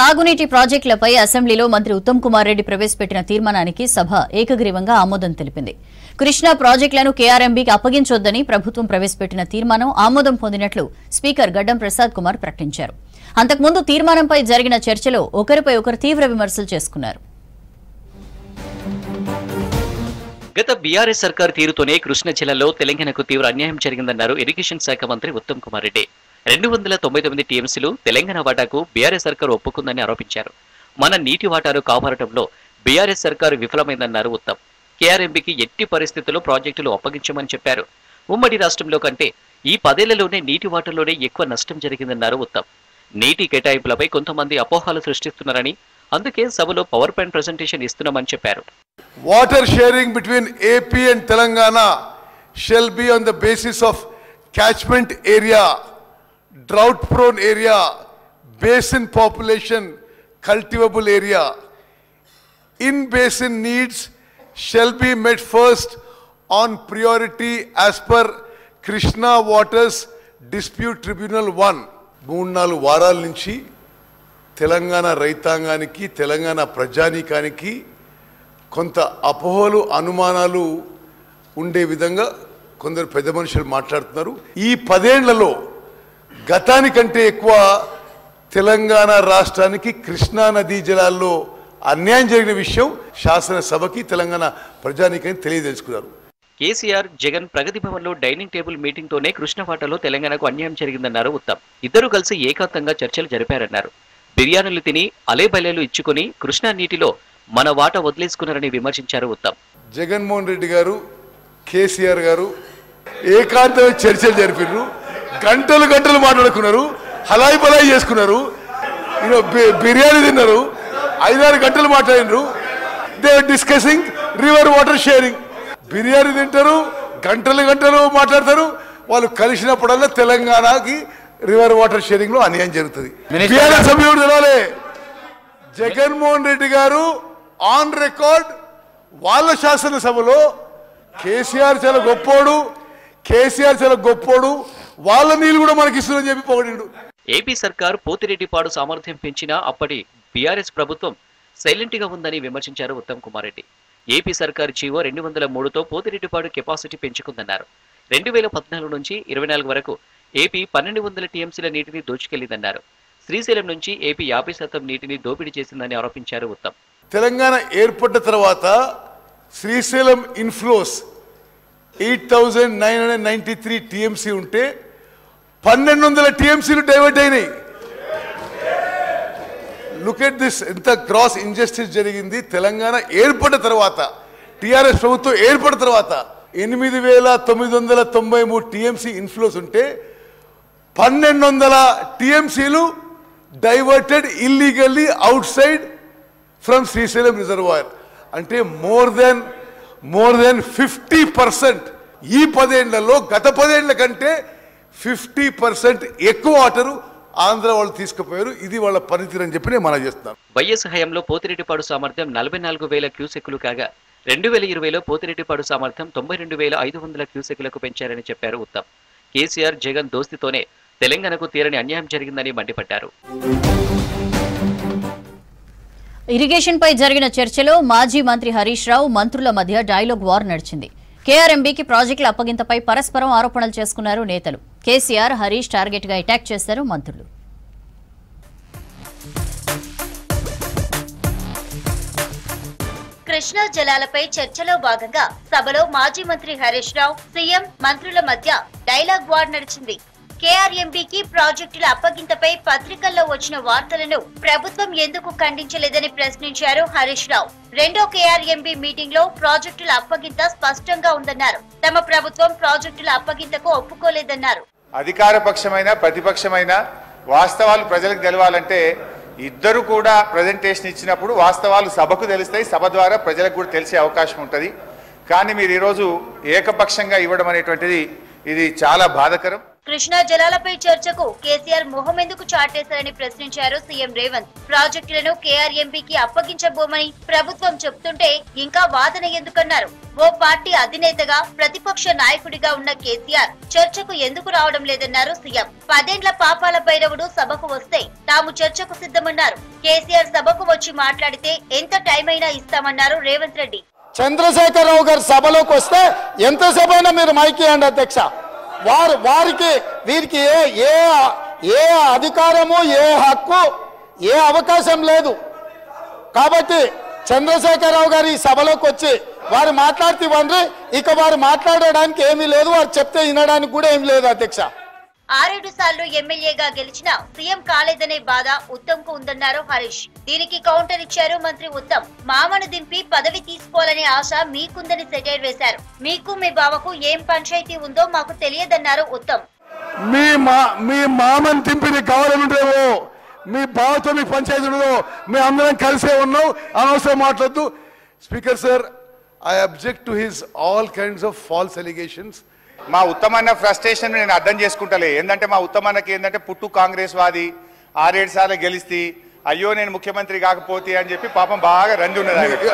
సాగునీటి ప్రాజెక్టులపై అసెంబ్లీలో మంత్రి ఉత్తమ్ కుమార్ రెడ్డి ప్రవేశపెట్టిన తీర్మానానికి సభ ఏకగ్రీవంగా ఆమోదం తెలిపింది కృష్ణా ప్రాజెక్టులను కేఆర్ఎంబీకి అప్పగించొద్దని ప్రభుత్వం ప్రవేశపెట్టిన తీర్మానం ఆమోదం పొందినట్లు స్పీకర్ గడ్డం ప్రసాద్ కుమార్ ప్రకటించారు అంతకుముందు తీర్మానంపై జరిగిన చర్చలో ఒకరిపై ఒకరు తీవ్ర విమర్శలు చేసుకున్నారు గత బీఆర్ఎస్ సర్కార్ తీరుతోనే కృష్ణా జిల్లాలో తెలంగాణకు తీవ్ర అన్యాయం జరిగిందన్నారు ఇరిగేషన్ శాఖ మంత్రి ఉత్తమ్ కుమార్ రెడ్డి రెండు వందల తొంభై తొమ్మిది టీఎంసీలు తెలంగాణ వాటాకు బీఆర్ఎస్ సర్కార్ ఒప్పుకుందని ఆరోపించారు మన నీటి వాటాను కాపాడటంలో బీఆర్ఎస్ సర్కారు విఫలమైందన్నారు ఉత్తమ్ కేఆర్ఎంబీకి ఎట్టి పరిస్థితుల్లో ప్రాజెక్టులు అప్పగించమని చెప్పారు ఉమ్మడి రాష్ట్రంలో కంటే ఈ పదేళ్లలోనే నీటి వాటాలోనే ఎక్కువ నష్టం జరిగిందన్నారు ఉత్తమ్ నీటి కేటాయింపులపై కొంతమంది అపోహాలు సృష్టిస్తున్నారని అందుకే సభలో పవర్ పాయింట్ ప్రజెంటేషన్ ఇస్తున్నామని చెప్పారు Water sharing between AP and Telangana shall be on the basis of catchment area, drought prone area, basin population, cultivable area. In basin needs shall be met first on priority as per Krishna Waters Dispute Tribunal 1. మూడు నాలుగు వారాల నుంచి తెలంగాణ రైతాంగానికి తెలంగాణ ప్రజానీకానికి కొంత అపోహలు అనుమానాలు ఉండే విధంగా కొందరు పెద్ద మనుషులు మాట్లాడుతున్నారు ఈ పదేళ్లలో గతానికంటే ఎక్కువ తెలంగాణ రాష్ట్రానికి కృష్ణా నదీ జలాల్లో అన్యాయం జరిగిన విషయం శాసనసభకి తెలంగాణ ప్రజానీకానికి తెలియదలుచుకున్నారు కేసీఆర్ జగన్ ప్రగతి భవన్లో డైనింగ్ టేబుల్ మీటింగ్ తోనే కృష్ణవాటలో తెలంగాణకు అన్యాయం జరిగిందన్నారు ఉత్తమ్ ఇద్దరు కలిసి ఏకాంతంగా చర్చలు జరిపారన్నారు బిర్యానీలు తిని అలేబలేలు ఇచ్చుకుని కృష్ణా నీటిలో మన వాట వదిలేసుకున్నారని విమర్శించారు ఉత్తమ్ జగన్మోహన్ రెడ్డి గారు కేసీఆర్ గారు ఏకాంతమైన చర్చలు జరిపినారు గంటలు గంటలు మాట్లాడుకున్నారు హలాయి బలాయి చేసుకున్నారు ఈయన బి- బిర్యానీ తిన్నారు ఐదారు గంటలు మాట్లాడినారు they discussing river water sharing biryani తింటారు గంటలు గంటలు మాట్లాడతారు వాళ్ళు కలిసినప్పుడల్లా తెలంగాణకి రివర్ వాటర్ షేరింగ్ లో అన్యాయం జరుగుతుంది బీఆర్ఎస్ సభ్యుడు తెలవాలి జగన్మోహన్ రెడ్డి గారు ఆన్ రికార్డ్ వాళ్ళ శాసనసభలో కేసీఆర్ చాలా గొప్పోడు కేసీఆర్ చాలా గొప్పోడు వాళ్ళ నీళ్ళు కూడా మనకి ఇస్తుందని చెప్పి పొగిడిండు ఏపీ సర్కార్ పోతిరెడ్డిపాడు సామర్థ్యం పెంచినా అప్పటి బీఆర్ఎస్ ప్రభుత్వం సైలెంట్ గా ఉందని విమర్శించారు ఉత్తమ్ కుమార్ రెడ్డి ఏపీ సర్కార్ జీవో రెండు వందల మూడుతో పోతిరెడ్డిపాడు కెపాసిటీ పెంచుకుందన్నారు రెండు వేల పద్నాలుగు నుంచి ఇరవై నాలుగు వరకు ఏపీ పన్నెండు వందల టీఎంసీల నీటిని దోచుకెళ్లిందన్నారు శ్రీశైలం నుంచి ఏపీ యాభై శాతం నీటిని దోపిడీ చేసిందని ఆరోపించారు ఉత్తమ్ తెలంగాణ ఏర్పడ్డ తర్వాత Srisailam inflows eight thousand nine hundred ninety three TMC ఉంటే పన్నెండు వందల టీఎంసీలు డైవర్ట్ అయినాయి లుక్ ఎట్ దిస్ ఎంత గ్రాస్ ఇంజస్టిస్ జరిగింది తెలంగాణ ఏర్పడ్డ తర్వాత టిఆర్ఎస్ ప్రభుత్వం ఏర్పడిన తర్వాత ఎనిమిది వేల తొమ్మిది వందల తొంభై మూడు టీఎంసీ ఇన్ఫ్లోస్ ఉంటే పన్నెండు వందల టీఎంసీలు diverted illegally outside from Srisailam reservoir అంటే more than more than fifty percent ఈ పదేళ్లలో గత పదేళ్ల కంటే ఫిఫ్టీ పర్సెంట్ ఎక్కువ వాటరు ఆంధ్ర వాళ్ళు తీసుకుపోయారు ఇది వాళ్ళ పనితీరు అని చెప్పి నేను మనం చేస్తున్నాను వైఎస్ హయాంలో పోతిరెడ్డిపాడు సామర్థ్యం నలభై నాలుగు వేల క్యూసెక్కులు కాగా రెండు వేల ఇరవైలో పోతిరెడ్డిపాడు సామర్థ్యం తొంభై రెండు వేల ఐదు వందల క్యూసెక్కులకు పెంచారని చెప్పారు ఉత్తమ్ కేసీఆర్ జగన్ దోస్తితోనే తెలంగాణకు తీరని అన్యాయం జరిగిందని మండిపడ్డారు ఇరిగేషన్ పై జరిగిన చర్చలో మాజీ మంత్రి హరీష్ రావు మంత్రుల మధ్య డైలాగ్ వార్ నడిచింది కేఆర్ఎంబీకి ప్రాజెక్టుల అప్పగింతపై పరస్పరం ఆరోపణలు చేసుకున్నారు నేతలు కేసీఆర్ హరీష్ టార్గెట్ గా అటాక్ చేశారు మంత్రులు కృష్ణా జలాలపై చర్చలో భాగంగా సభలో మాజీ మంత్రి హరీష్ రావు సీఎం మంత్రుల మధ్య డైలాగ్ వార్ నడిచింది కేఆర్ఎంబీకి ప్రాజెక్టుల అప్పగింతపై పత్రికల్లో వచ్చిన వార్తలను ప్రభుత్వం ఎందుకు ఖండించలేదని ప్రశ్నించారు హరీష్ రావు రెండో కేఆర్ఎంబీ మీటింగ్ లో ప్రాజెక్టుల అప్పగింత స్పష్టంగా ఉందన్నారు తమ ప్రభుత్వం ప్రాజెక్టుల అప్పగింతకు ఒప్పుకోలేదన్నారు అధికార పక్షమైన ప్రతిపక్షమైన వాస్తవాలు ప్రజలకు తెలవాలంటే ఇద్దరు కూడా ప్రజెంటేషన్ ఇచ్చినప్పుడు వాస్తవాలు సభకు తెలుస్తాయి సభ ద్వారా ప్రజలకు కూడా తెలిసే అవకాశం ఉంటుంది కానీ మీరు ఈరోజు ఏకపక్షంగా ఇవ్వడం అనేటువంటిది ఇది చాలా బాధకరం కృష్ణా జలాలపై చర్చకు కేసీఆర్ మొహం ఎందుకు చాటేశారని ప్రశ్నించారు సీఎం రేవంత్ ప్రాజెక్టులను కేఆర్ఎంపీకి అప్పగించబోమని ప్రభుత్వం చెప్తుంటే ఇంకా వాదన ఎందుకన్నారు ఓ పార్టీ అధినేతగా ప్రతిపక్ష నాయకుడిగా ఉన్న కేసీఆర్ చర్చకు ఎందుకు రావడం లేదన్నారు సీఎం పదేండ్ల పాపాల భైరవుడు సభకు వస్తే తాము చర్చకు సిద్ధమన్నారు కేసీఆర్ సభకు వచ్చి మాట్లాడితే ఎంత టైం అయినా ఇస్తామన్నారు రేవంత్ రెడ్డి చంద్రశేఖరరావు గారి సభలోకి వస్తే ఎంతసేపు అయినా మీరు మైక్ ఇవ్వండి అధ్యక్ష వారు వారికి వీరికి ఏ ఏ ఏ అధికారము ఏ హక్కు ఏ అవకాశం లేదు కాబట్టి చంద్రశేఖరరావు గారు ఈ సభలోకి వచ్చి వారు మాట్లాడితే ఇవ్వండి ఇక వారు మాట్లాడడానికి ఏమీ లేదు వారు చెప్తే వినడానికి కూడా ఏమీ లేదు అధ్యక్ష ఆరేడు సార్లు ఎమ్మెల్యేగా గెలిచిన సీఎం కాలేదనే బాధ ఉత్తమ్ కు ఉందన్నారు హరీష్ దీనికి కౌంటర్ ఇచ్చారు మంత్రి ఉత్తమ్ మామను దింపి పదవి తీసుకోవాలనే ఆశ మీకుందని సెటైర్ వేశారు మీకు మీ బావకు ఏం పంచాయతీ ఉందో మాకు తెలియదన్నారు ఉత్తమ్ మీ మా మీ మామని తింపిని కావాలనుంటేవో మీ బావతో మీ పంచాయతీ ఉండదో మీ అందరం కలిసే ఉన్నాం అనవసరం మాట్లాడద్దు speaker sir I object to his all kinds of false allegations మా ఉత్తమన్న ఫ్రస్ట్రేషన్ నేను అర్థం చేసుకుంటలే ఏంటంటే మా ఉత్తమన్నకి ఏంటంటే పుట్టు కాంగ్రెస్ వాది ఆరేడు సార్లు గెలిస్తే అయ్యో నేను ముఖ్యమంత్రి కాకపోతే అని చెప్పి పాపం బాగా రంది ఉన్నది ఆయనకి.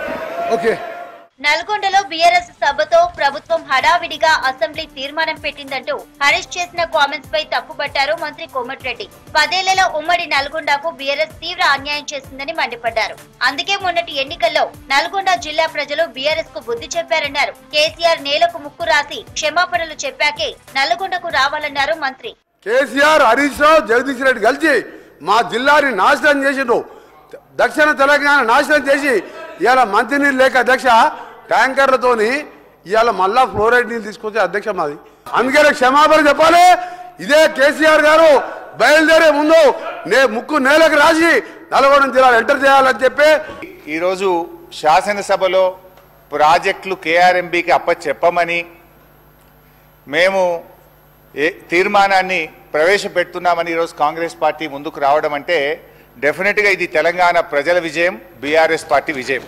ఓకే నల్గొండలో బీఆర్ఎస్ సభతో ప్రభుత్వం హడావిడిగా అసెంబ్లీ తీర్మానం పెట్టిందంటూ హరీష్ చేసిన కామెంట్స్ పై తప్పుపట్టారు మంత్రి కోమటిరెడ్డి పదేళ్లలో ఉమ్మడి నల్గొండకు బీఆర్ఎస్ తీవ్ర అన్యాయం చేసిందని మండిపడ్డారు అందుకే మొన్నటి ఎన్నికల్లో నల్గొండ జిల్లా ప్రజలు బీఆర్ఎస్ కు బుద్ధి చెప్పారన్నారు కేసీఆర్ నేలకు ముక్కు రాసి క్షమాపణలు చెప్పాకే నల్గొండకు రావాలన్నారు మంత్రి కేసీఆర్ హరీష్ రావు జగదీష్ రెడ్డి కలిసి మా జిల్లాని నాశనం చేసిండు దక్షిణ తెలంగాణ నాశనం చేసి ఇవాళ మంచినీళ్ళు లేక అధ్యక్ష ట్యాంకర్లతోని ఇవాళ మళ్ళా ఫ్లోరైడ్ నీళ్ళు తీసుకొచ్చే అధ్యక్ష మాది అందుకనే క్షమాపణ చెప్పాలి ఇదే కేసీఆర్ గారు బయలుదేరే ముందు నే ముక్కు నేలకు రాసి నల్గొండ జిల్లాలో ఎంటర్ చేయాలని చెప్పి ఈరోజు శాసనసభలో ప్రాజెక్టులు కేఆర్ఎంబికి అప్ప చెప్పమని మేము ఏ తీర్మానాన్ని ప్రవేశపెడుతున్నామని ఈరోజు కాంగ్రెస్ పార్టీ ముందుకు రావడం అంటే డెఫినెట్గా ఇది తెలంగాణ ప్రజల విజయం బీఆర్ఎస్ పార్టీ విజయం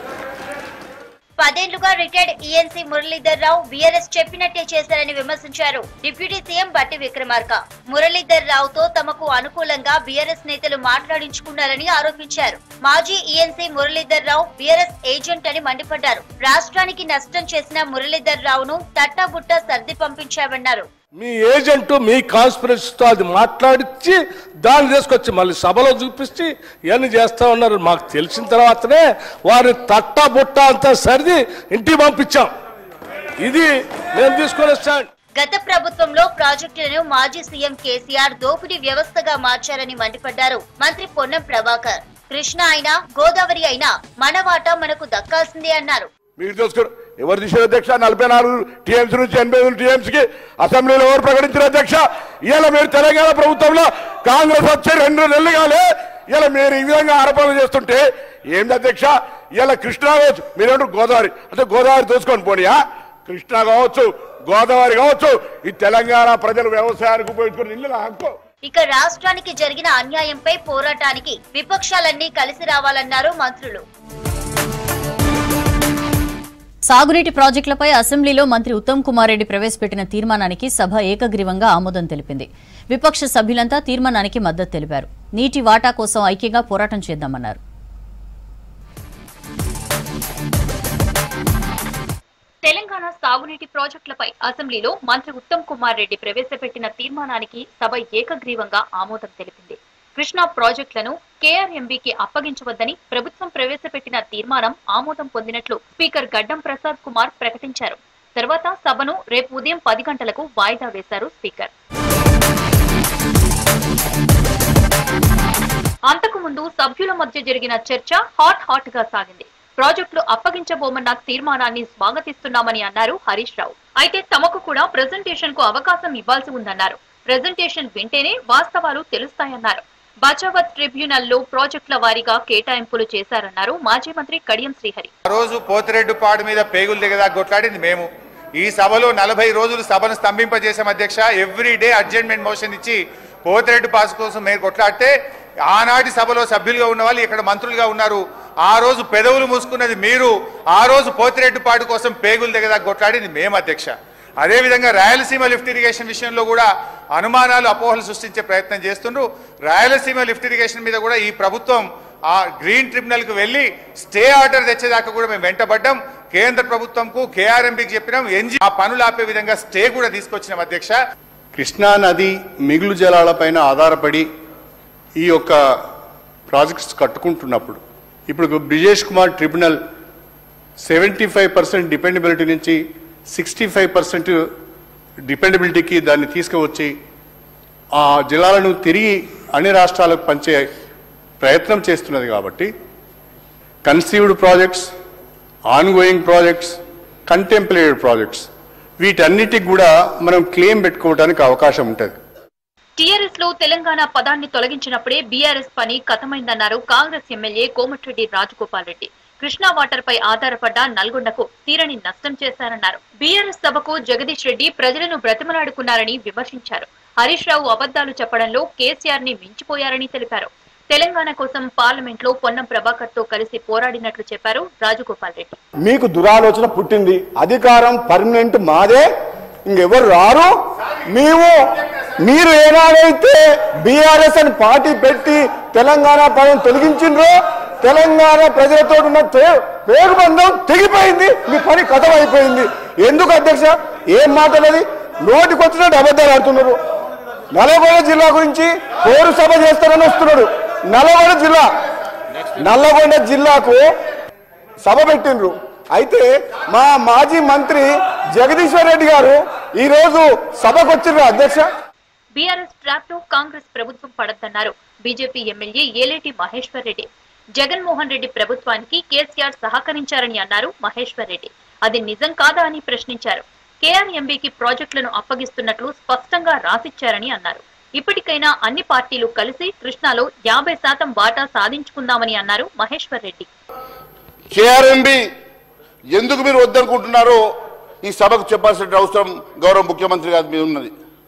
పదేళ్లుగా retired ENC Muralidhar Rao BRS చెప్పినట్టే చేశారని విమర్శించారు డిప్యూటీ సీఎం బట్టి విక్రమార్క మురళీధర్ రావుతో తమకు అనుకూలంగా బీఆర్ఎస్ నేతలు మాట్లాడించుకున్నారని ఆరోపించారు మాజీ ENC Muralidhar Rao BRS agent అని మండిపడ్డారు రాష్ట్రానికి నష్టం చేసిన మురళీధర్ రావును తట్టాబుట్ట సర్ది పంపించామన్నారు మీ ఏజెంట్ మీ కాన్స్పిరసీతో అది మాట్లాడించి దాన్ని తీసుకొచ్చి మళ్ళీ సభలో చూపించి ఇవన్నీ చేస్తా ఉన్నారు మాకు తెలిసిన తర్వాతనే వారిని తట్ట బుట్ట అంతా సరిది ఇంటికి పంపించాం ఇది మేము తీసుకునే స్టాండ్ గత ప్రభుత్వంలో ప్రాజెక్టులను మాజీ సీఎం కేసీఆర్ దోపిడీ వ్యవస్థగా మార్చారని మండిపడ్డారు మంత్రి పొన్నం ప్రభాకర్ కృష్ణ అయినా గోదావరి అయినా మన వాటా మనకు దక్కాల్సిందే అన్నారు మీరు చూసుకోరు ఎవరు తీసిన అధ్యక్ష నలభై నాలుగు టీఎంసీ నుంచి ఎనభై ఐదు టీఎంసీకి అసెంబ్లీలో ఎవరు ప్రకటించిన అధ్యక్ష ఇవాళ మీరు తెలంగాణ ప్రభుత్వంలో కాంగ్రెస్ వచ్చి రెండు నెలలు కాలే ఇలా మీరు ఈ విధంగా ఆరోపణలు చేస్తుంటే ఏంటి అధ్యక్ష ఇలా కృష్ణా కావచ్చు మీరేంటారు గోదావరి అంటే గోదావరి దోసుకొని పోనీయా కృష్ణా కావచ్చు గోదావరి కావచ్చు ఈ తెలంగాణ ప్రజలు వ్యవసాయానికి ఉపయోగించుకుని ఇల్లు హక్కు ఇక రాష్ట్రానికి జరిగిన అన్యాయంపై పోరాటానికి విపక్షాలన్నీ కలిసి రావాలన్నారు మంత్రులు సాగునీటి ప్రాజెక్టులపై అసెంబ్లీలో మంత్రి ఉత్తమ్ కుమార్ రెడ్డి ప్రవేశపెట్టిన తీర్మానానికి సభ ఏకగ్రీవంగా ఆమోదం తెలిపింది విపక్ష సభ్యులంతా తీర్మానానికి మద్దతు తెలిపారు నీటి వాటా కోసం ఐక్యంగా పోరాటం చేద్దామన్నారు తెలంగాణ సాగునీటి ప్రాజెక్టులపై అసెంబ్లీలో మంత్రి ఉత్తమ్ కుమార్ రెడ్డి ప్రవేశపెట్టిన తీర్మానానికి సభ ఏకగ్రీవంగా ఆమోదం తెలిపింది కృష్ణా ప్రాజెక్టులను కేఆర్ఎంబీకి అప్పగించవద్దని ప్రభుత్వం ప్రవేశపెట్టిన తీర్మానం ఆమోదం పొందినట్లు స్పీకర్ గడ్డం ప్రసాద్ కుమార్ ప్రకటించారు తర్వాత సభను రేపు ఉదయం పది గంటలకు వాయిదా వేశారు స్పీకర్ అంతకుముందు సభ్యుల మధ్య జరిగిన చర్చ హాట్ హాట్ గా సాగింది ప్రాజెక్టులు అప్పగించబోమన్న తీర్మానాన్ని స్వాగతిస్తున్నామని అన్నారు హరీష్ రావు అయితే తమకు కూడా ప్రెజెంటేషన్ కు అవకాశం ఇవ్వాల్సి ఉందన్నారు ప్రెజెంటేషన్ వింటేనే వాస్తవాలు తెలుస్తాయన్నారు బచావత్ ట్రిబ్యునల్లో ప్రాజెక్టుల వారీగా కేటాయింపులు చేశారన్నారు మాజీ మంత్రి కడియం శ్రీహరి ఆ రోజు పోతిరెడ్డిపాడు మీద పేగులు దిగదా కొట్లాడింది మేము ఈ సభలో నలభై రోజులు సభను స్తంభింపజేసాం అధ్యక్ష ఎవ్రీ డే అడ్జస్ట్మెంట్ మోషన్ ఇచ్చి పోతిరెడ్డి పాస్ కోసం మీరు కొట్లాడితే ఆనాటి సభలో సభ్యులుగా ఉన్న వాళ్ళు ఇక్కడ మంత్రులుగా ఉన్నారు ఆ రోజు పెదవులు మూసుకున్నది మీరు ఆ రోజు పోతిరెడ్డిపాడు కోసం పేగులు దిగదా కొట్లాడింది మేము అధ్యక్ష అదేవిధంగా రాయలసీమ లిఫ్ట్ ఇరిగేషన్ విషయంలో కూడా అనుమానాలు అపోహలు సృష్టించే ప్రయత్నం చేస్తుండ్రు రాయలసీమ లిఫ్ట్ ఇరిగేషన్ మీద కూడా ఈ ప్రభుత్వం ఆ గ్రీన్ ట్రిబ్యునల్కి వెళ్ళి స్టే ఆర్డర్ తెచ్చేదాకా కూడా మేము వెంటబడ్డాం కేంద్ర ప్రభుత్వంకు కేఆర్ఎంబికి చెప్పినాం ఎన్జీ ఆ పనులు ఆపే విధంగా స్టే కూడా తీసుకొచ్చినాం అధ్యక్ష కృష్ణా నది మిగులు జలాలపైన ఆధారపడి ఈ యొక్క ప్రాజెక్ట్స్ కట్టుకుంటున్నప్పుడు ఇప్పుడు Brijesh Kumar tribunal seventy five percent dependability నుంచి సిక్స్టీ ఫైవ్ పర్సెంట్ డిపెండబిలిటీకి దాన్ని తీసుకువచ్చి ఆ జిల్లాలను తిరిగి అన్ని రాష్ట్రాలకు పంచే ప్రయత్నం చేస్తున్నది కాబట్టి conceived projects ongoing projects contemplated projects వీటన్నిటికి కూడా మనం క్లెయిమ్ పెట్టుకోవడానికి అవకాశం ఉంటుంది టీఆర్ఎస్ లో తెలంగాణ పదాన్ని తొలగించినప్పుడే బీఆర్ఎస్ పని కథమైందన్నారు కాంగ్రెస్ ఎమ్మెల్యే కోమటిరెడ్డి రాజగోపాల్ రెడ్డి కృష్ణా వాటర్ పై ఆధారపడ్డ నల్గొండకు తీరని నష్టం చేశారన్నారు బీఆర్ఎస్ సభకు జగదీష్ రెడ్డి ప్రజలను బ్రతిమలాడుకున్నారని విమర్శించారు హరీష్ రావు అబద్దాలు చెప్పడంలో కేసీఆర్ ని మించిపోయారని తెలిపారు తెలంగాణ కోసం పార్లమెంట్ లో పొన్నం ప్రభాకర్ తో కలిసి పోరాడినట్లు చెప్పారు రాజగోపాల్ రెడ్డి మీకు దురాలోచన పుట్టింది అధికారం పర్మనెంట్ మాదే ఇంకెవరు రారు మేము మీరు ఏనాడైతే బీఆర్ఎస్ అని పార్టీ పెట్టి తెలంగాణ పదం తొలగించిండ్రో తెలంగాణ ప్రజలతో ఉన్న తే- పేగుబంధం తెగిపోయింది మీ పని కథం అయిపోయింది ఎందుకు అధ్యక్ష ఏం మాటలది నోటికొచ్చినట్టు అబద్ధాలు ఆడుతున్నారు నల్గొండ జిల్లా గురించి కోరు సభ చేస్తారని వస్తున్నాడు నల్గొండ జిల్లా నల్లగొండ జిల్లాకు సభ పెట్టిండ్రు అయితే మా మాజీ మంత్రి జగదీశ్వర్ రెడ్డి గారు ఈ రోజు సభకు వచ్చిండ్రు అధ్యక్ష బీఆర్ఎస్ ట్రాప్ లో కాంగ్రెస్ ప్రభుత్వం పడద్దన్నారు బీజేపీ ఎమ్మెల్యే ఏలేటి మహేశ్వర్ రెడ్డి జగన్మోహన్ రెడ్డి ప్రభుత్వానికి కేసీఆర్ సహకరించారని అన్నారు మహేశ్వర్ రెడ్డి అది నిజం కాదా అని ప్రశ్నించారు కేఆర్ఎంబీకి ప్రాజెక్టులను అప్పగిస్తున్నట్లు స్పష్టంగా రాసిచ్చారని అన్నారు ఇప్పటికైనా అన్ని పార్టీలు కలిసి కృష్ణాలో యాభై శాతం వాటా సాధించుకుందామని అన్నారు మహేశ్వర్ రెడ్డి కేఆర్ఎంబి ఎందుకు మీరు వద్దనుకుంటున్నారో ఈ సభకు చెప్పాల్సిన అవసరం గౌరవ ముఖ్యమంత్రి గారి మీద ఉన్నది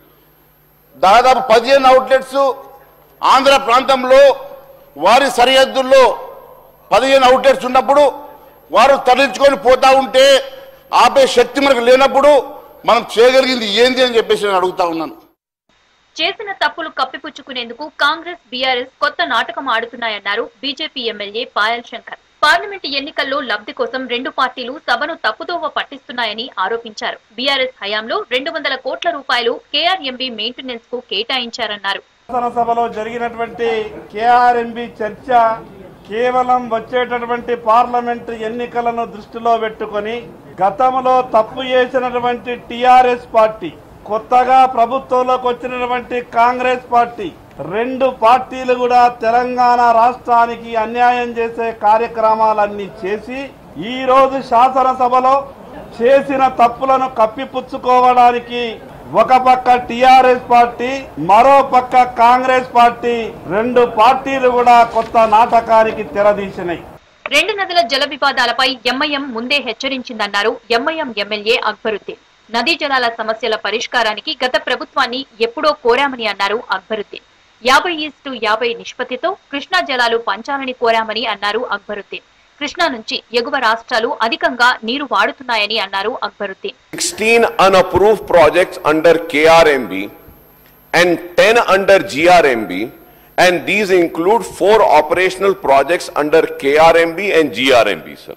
దాదాపు పదిహేను అవుట్లెట్స్ ఆంధ్ర ప్రాంతంలో వారి సరిహద్దుల్లో పదిహేను అవుట్లెట్స్ ఉన్నప్పుడు వారు తరలించుకొని పోతా ఉంటే ఆపే శక్తి మనకు లేనప్పుడు మనం చేయగలిగింది ఏంది అని చెప్పేసి నేను అడుగుతా ఉన్నాను చేసిన తప్పులు కప్పిపుచ్చుకునేందుకు కాంగ్రెస్ బీఆర్ఎస్ కొత్త నాటకం ఆడుతున్నాయన్నారు BJP MLA Payal Shankar parliament ఎన్నికల్లో లబ్ధి కోసం రెండు పార్టీలు సభను తప్పుదోవ పట్టిస్తున్నాయని ఆరోపించారు బీఆర్ఎస్ హయాంలో రెండు వందల కోట్ల రూపాయలు కేఆర్ఎంబీ మెయింటెనెన్స్ కు కేటాయించారన్నారు శాసనసభలో జరిగినటువంటి కేఆర్ఎంబి చర్చ కేవలం వచ్చేటటువంటి పార్లమెంట్ ఎన్నికలను దృష్టిలో పెట్టుకొని గతంలో తప్పు చేసినటువంటి టిఆర్ఎస్ పార్టీ కొత్తగా ప్రభుత్వంలోకి వచ్చినటువంటి కాంగ్రెస్ పార్టీ రెండు పార్టీలు కూడా తెలంగాణ రాష్ట్రానికి అన్యాయం చేసే కార్యక్రమాలన్నీ చేసి ఈ రోజు శాసనసభలో చేసిన తప్పులను కప్పిపుచ్చుకోవడానికి ఒక పక్క టిఆర్ఎస్ పార్టీ మరో పక్క కాంగ్రెస్ పార్టీ రెండు పార్టీలు కూడా కొత్త నాటకానికి తెరదీసినాయి రెండు నదుల జల వివాదాలపై ఎంఐఎం ముందే హెచ్చరించిందన్నారు ఎంఐఎం ఎమ్మెల్యే అక్బరుద్దీన్ నదీ జలాల సమస్యల పరిష్కారానికి గత ప్రభుత్వాన్ని ఎప్పుడో కోరామని అన్నారు అక్బరుద్దీన్ యాభై ఈస్టు యాభై నిష్పత్తితో కృష్ణా జలాలు పంచాలని కోరామని అన్నారు అక్బరుద్దీన్ కృష్ణా నుంచి ఎగువ రాష్ట్రాలు అధికంగా నీరు వాడుతున్నాయని అన్నారు Akbaruddin 16 unapproved projects under KRMB and 10 under GRMB and these include four operational projects under KRMB and GRMB, sir.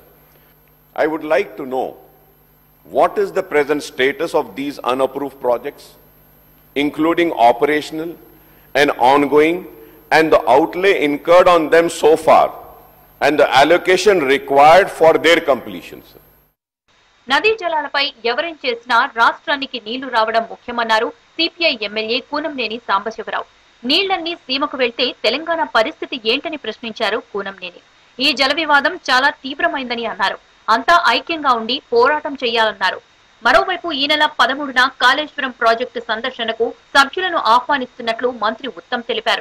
I would like to know what is the present status of these unapproved projects, including operational and ongoing, and the outlay incurred on them so far, and the allocation required for their completion, sir. నదీ జలాలపై ఎవరేం చేసినా రాష్ట్రానికి నీళ్లు రావడం ముఖ్యమన్నారు CPI MLA Kunamneni Sambasiva Rao నీళ్లన్నీ సీమకు వెళ్తే తెలంగాణ పరిస్థితి ఏంటని ప్రశ్నించారు కూనంనేని ఈ జల వివాదం చాలా తీవ్రమైందని అన్నారు అంతా ఐక్యంగా ఉండి పోరాటం చేయాలన్నారు మరోవైపు ఈ నెల పదమూడున కాళేశ్వరం ప్రాజెక్టు సందర్శనకు సభ్యులను ఆహ్వానిస్తున్నట్లు మంత్రి ఉత్తమ్ తెలిపారు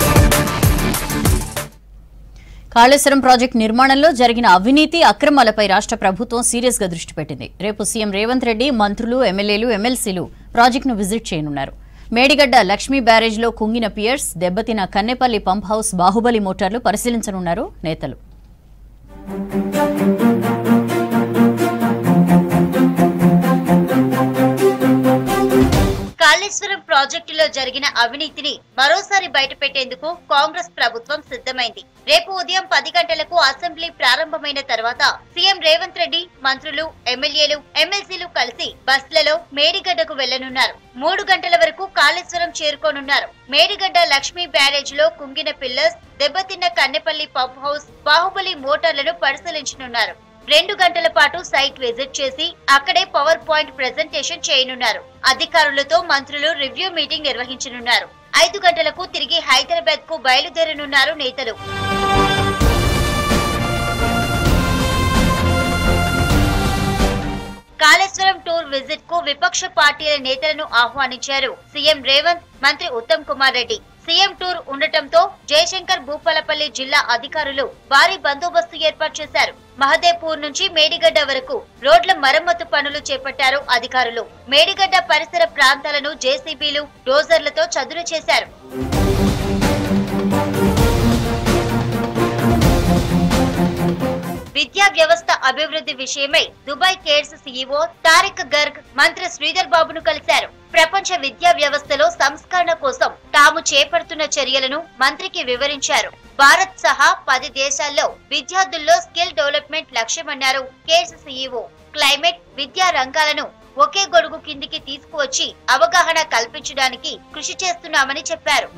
కాళేశ్వరం ప్రాజెక్టు నిర్మాణంలో జరిగిన అవినీతి అక్రమాలపై రాష్ట్ర ప్రభుత్వం సీరియస్ గా దృష్టి పెట్టింది రేపు సీఎం రేవంత్ రెడ్డి మంత్రులు ఎమ్మెల్యేలు ఎమ్మెల్సీలు ప్రాజెక్టును విజిట్ చేయనున్నారు మేడిగడ్డ లక్ష్మీ బ్యారేజ్లో కుంగిన పియర్స్ దెబ్బతిన కన్నెపల్లి పంప్ హౌస్ బాహుబలి మోటార్లు పరిశీలించనున్నారు నేతలు కాళేశ్వరం ప్రాజెక్టులో జరిగిన అవినీతిని మరోసారి బయటపెట్టేందుకు కాంగ్రెస్ ప్రభుత్వం సిద్ధమైంది రేపు ఉదయం పది గంటలకు అసెంబ్లీ ప్రారంభమైన తర్వాత సీఎం రేవంత్ రెడ్డి మంత్రులు ఎమ్మెల్యేలు ఎమ్మెల్సీలు కలిసి బస్లలో మేడిగడ్డకు వెళ్లనున్నారు మూడు గంటల వరకు కాళేశ్వరం చేరుకోనున్నారు మేడిగడ్డ లక్ష్మీ బ్యారేజ్ లో కుంగిన పిల్లర్స్ దెబ్బతిన్న కన్నెపల్లి పంప్ హౌస్ బాహుబలి మోటార్లను పరిశీలించనున్నారు రెండు గంటల పాటు సైట్ విజిట్ చేసి అక్కడే పవర్ పాయింట్ ప్రెజెంటేషన్ చేయనున్నారు అధికారులతో మంత్రులు రివ్యూ మీటింగ్ నిర్వహించనున్నారు ఐదు గంటలకు తిరిగి హైదరాబాద్ కు బయలుదేరనున్నారు నేతలు కాళేశ్వరం టూర్ విజిట్ కు విపక్ష పార్టీల నేతలను ఆహ్వానించారు సీఎం రేవంత్ మంత్రి ఉత్తమ్ కుమార్ రెడ్డి సీఎం టూర్ ఉండటంతో జయశంకర్ భూపాలపల్లి జిల్లా అధికారులు భారీ బందోబస్తు ఏర్పాటు చేశారు మహదేపూర్ నుంచి మేడిగడ్డ వరకు రోడ్ల మరమ్మతు పనులు చేపట్టారు అధికారులు మేడిగడ్డ పరిసర ప్రాంతాలను జేసీబీలు డోజర్లతో చదును చేశారు విద్యా వ్యవస్థ అభివృద్ధి విషయమై Dubai Cares CEO Tariq Gurg మంత్రి శ్రీధర్ బాబును కలిశారు ప్రపంచ విద్యా వ్యవస్థలో సంస్కరణ కోసం తాము చేపడుతున్న చర్యలను మంత్రికి వివరించారు భారత్ సహా పది దేశాల్లో విద్యార్థుల్లో స్కిల్ డెవలప్మెంట్ లక్ష్యమన్నారు కేర్స్ సీఈఓ క్లైమేట్ విద్యా రంగాలను ఒకే గొడుగు కిందికి తీసుకువచ్చి అవగాహన కల్పించడానికి కృషి చేస్తున్నామని చెప్పారు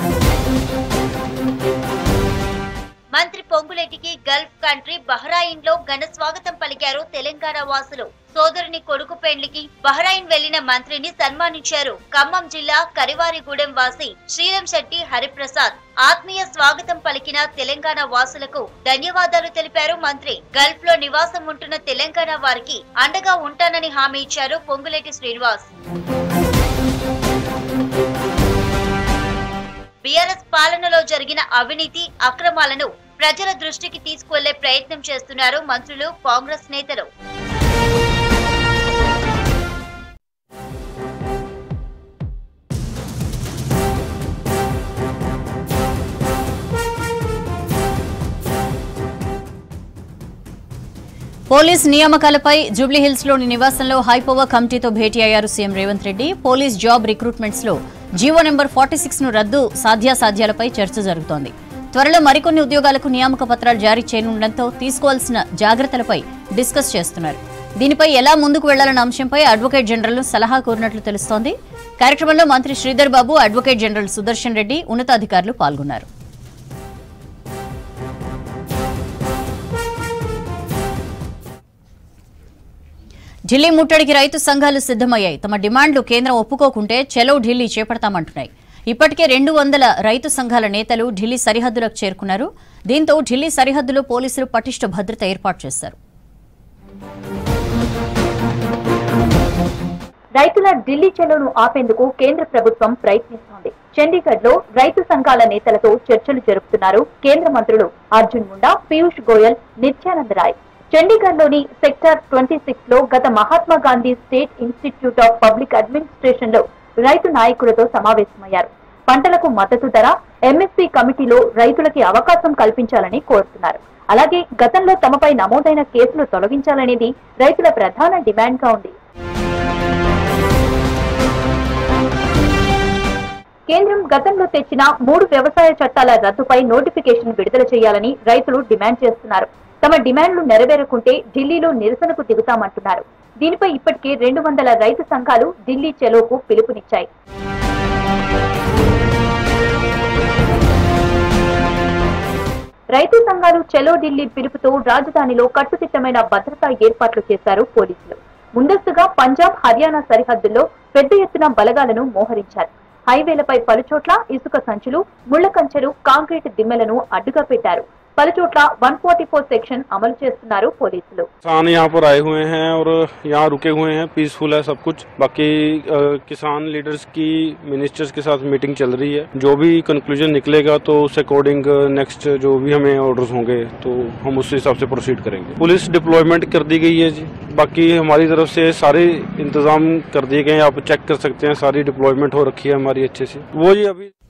మంత్రి పొంగులేటికి గల్ఫ్ కంట్రీ బహ్రాయిన్ లో ఘన స్వాగతం పలికారు తెలంగాణ వాసులు సోదరుని కొడుకు పెండ్లికి బహ్రాయిన్ వెళ్లిన మంత్రిని సన్మానించారు ఖమ్మం జిల్లా కరివారిగూడెం వాసి శ్రీరం శెట్టి హరిప్రసాద్ ఆత్మీయ స్వాగతం పలికిన తెలంగాణ వాసులకు ధన్యవాదాలు తెలిపారు మంత్రి గల్ఫ్ లో నివాసం ఉంటున్న తెలంగాణ వారికి అండగా ఉంటానని హామీ ఇచ్చారు పొంగులేటి శ్రీనివాస్ బీఆర్ఎస్ పాలనలో జరిగిన అవినీతి అక్రమాలను ప్రజల దృష్టికి తీసుకువెళ్లే ప్రయత్నం చేస్తున్నారు మంత్రులు కాంగ్రెస్ నేతలు పోలీస్ నియామకాలపై జూబ్లీహిల్స్ లోని నివాసంలో హైపవర్ కమిటీతో భేటీ అయ్యారు CM Revanth Reddy police job recruitments లో జీవో నెంబర్ ఫార్టీ సిక్స్ ను రద్దు సాధ్యాసాధ్యాలపై చర్చ జరుగుతోంది త్వరలో మరికొన్ని ఉద్యోగాలకు నియామక పత్రాలు జారీ చేయనుండటంతో తీసుకోవాల్సిన జాగ్రత్తలపై డిస్కస్ చేస్తున్నారు దీనిపై ఎలా ముందుకు వెళ్లాలన్న అంశంపై అడ్వకేట్ జనరల్ సలహా కోరినట్లు తెలుస్తోంది కార్యక్రమంలో మంత్రి శ్రీధర్ బాబు అడ్వకేట్ జనరల్ సుదర్శన్ రెడ్డి ఉన్నతాధికారులు పాల్గొన్నారు ఢిల్లీ ముట్టడికి రైతు సంఘాలు సిద్ధమయ్యాయి తమ డిమాండ్లు కేంద్రం ఒప్పుకోకుంటే చెలో ఢిల్లీ చేపడతామంటున్నాయి ఇప్పటికే రెండు వందల రైతు సంఘాల నేతలు ఢిల్లీ సరిహద్దులకు చేరుకున్నారు దీంతో ఢిల్లీ సరిహద్దులో పోలీసులు పటిష్ట భద్రత ఏర్పాటు చేశారు రైతుల ఢిల్లీ చెలోను ఆపేందుకు కేంద్ర ప్రభుత్వం ప్రయత్నిస్తోంది చండీగఢ్ లో రైతు సంఘాల నేతలతో చర్చలు జరుపుతున్నారు కేంద్ర మంత్రులు అర్జున్ ముండా పీయూష్ గోయల్ నిత్యానంద్ రాయ్ చండీగఢ్ లోని సెక్టార్ ట్వంటీ సిక్స్ లో గత Mahatma Gandhi state institute of public administration లో రైతు నాయకులతో సమావేశమయ్యారు పంటలకు మద్దతు ధర ఎంఎస్పీ కమిటీలో రైతులకి అవకాశం కల్పించాలని కోరుతున్నారు అలాగే గతంలో తమపై నమోదైన కేసులు తొలగించాలనేది రైతుల ప్రధాన డిమాండ్ గా ఉంది కేంద్రం గతంలో తెచ్చిన మూడు వ్యవసాయ చట్టాల రద్దుపై నోటిఫికేషన్ విడుదల చేయాలని రైతులు డిమాండ్ చేస్తున్నారు తమ డిమాండ్లు నెరవేరకుంటే ఢిల్లీలో నిరసనకు దిగుతామంటున్నారు దీనిపై ఇప్పటికే రెండు వందల రైతు సంఘాలు ఢిల్లీ చెలోకు పిలుపునిచ్చాయి రైతు సంఘాలు చెలో ఢిల్లీ పిలుపుతో రాజధానిలో కట్టుదిట్టమైన భద్రతా ఏర్పాట్లు చేశారు పోలీసులు ముందస్తుగా పంజాబ్ హర్యానా సరిహద్దుల్లో పెద్ద ఎత్తున బలగాలను మోహరించారు హైవేలపై పలుచోట్ల ఇసుక సంచులు ముళ్ల కంచెలు కాంక్రీట్ దిమ్మెలను అడ్డుగా పెట్టారు పలుచోట్ల వన్ ఫార్టీ ఫోర్ సెక్షన్ అమలు చేస్తున్నారు పోలీసులు किसान यहाँ पर आए हुए हैं और यहाँ रुके हुए हैं पीसफुल है सब कुछ बाकी अ, किसान लीडर्स की मिनिस्टर्स के साथ मीटिंग चल रही है जो भी कंक्लूजन निकलेगा तो उस अकॉर्डिंग नेक्स्ट जो भी हमें ऑर्डर्स होंगे तो हम उस हिसाब से प्रोसीड करेंगे पुलिस डिप्लॉयमेंट कर दी गई है जी बाकी हमारी तरफ से सारे इंतजाम कर दिए गए हैं आप चेक कर सकते हैं सारी डिप्लॉयमेंट हो रखी है हमारी अच्छे से वो जी अभी